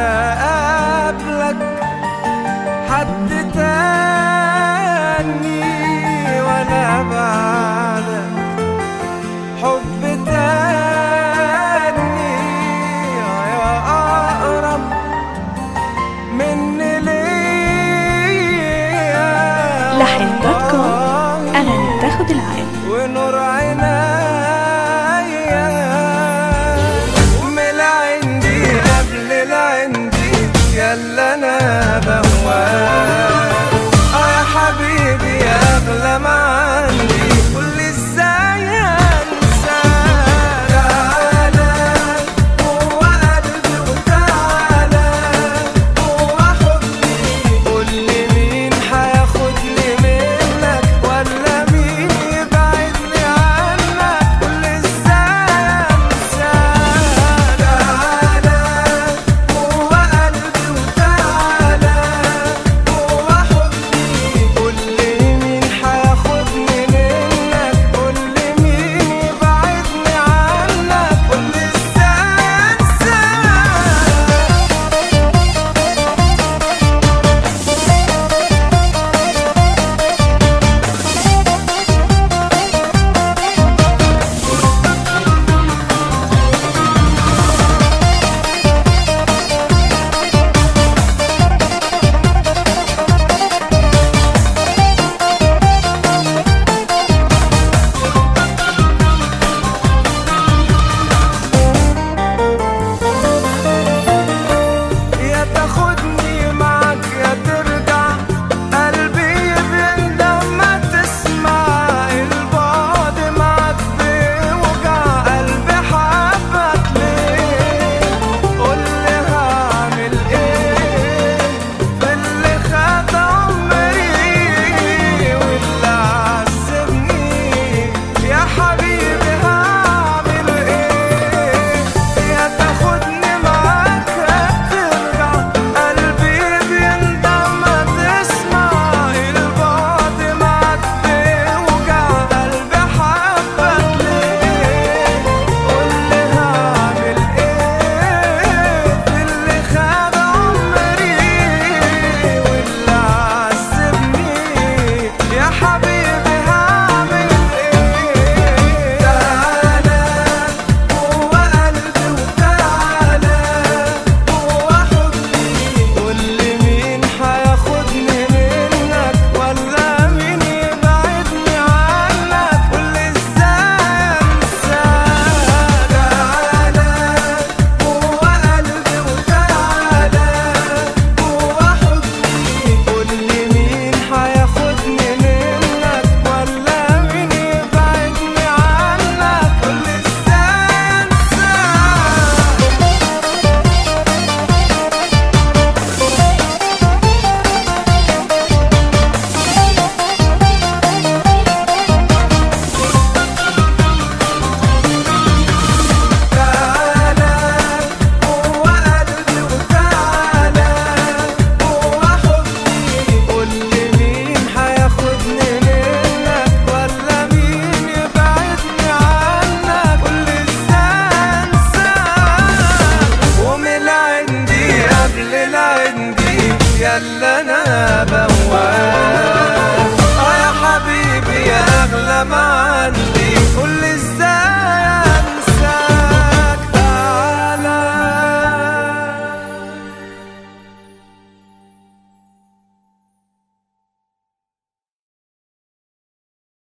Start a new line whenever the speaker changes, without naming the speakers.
ولا قبلك حد تاني ولا بعدك حب تاني يا أقرب مني ليا
لحن دوت كوم أغاني بتاخد العقل
ونور عينيا من العندي قبل العندي يلا انا بهواك اه يا حبيبي يا اغلى ما عندي قول لي ازاي انساك تعالى جوا قلبي وتعالى جوا حضني قول لي مين هياخدني منك ولا مين يبعدني عنك قول لي ازاي انساك تعالى جوا قلبي وتعالى جوا حضني قول لي مين هياخدني منك قول لي مين يبعدني عنك قول لي ازاي انساك يا تاخدني معاك يا ترجع قلبي بيندم ما تسمع البعد معاك بيوجع قلبي حبك ليه قولي هعمل ايه في اللي خد عمري واللي عذبني يا حبيبي هعمل ايه يا تاخدني معاك ترجع قلبي بيندم ما تسمع البعد معاك بيوجع قلبي حبك ليه قولي هعمل ايه في اللي خد عمري واللي عذبني يا حبيبي هعمل ايه تعالى جوا قلبي وتعالى جوا حضني قول لي مين هياخدني منك ولا مين يبعدني عنك قول لي ازاي انساك تعالى جوا قلبي وتعالى جوا حضني قول لي مين هياخدني منك ولا مين يبعدني عنك قول لي ازاي انساك تعالى جوا قلبي وتعالى جوا حضني قول لي مين هياخدني منك ولا مين يبعدني عنك قول لي ازاي انساك ومن العندي قبل العندي يلا انا بواك اه يا حبيبي يا اغلى ما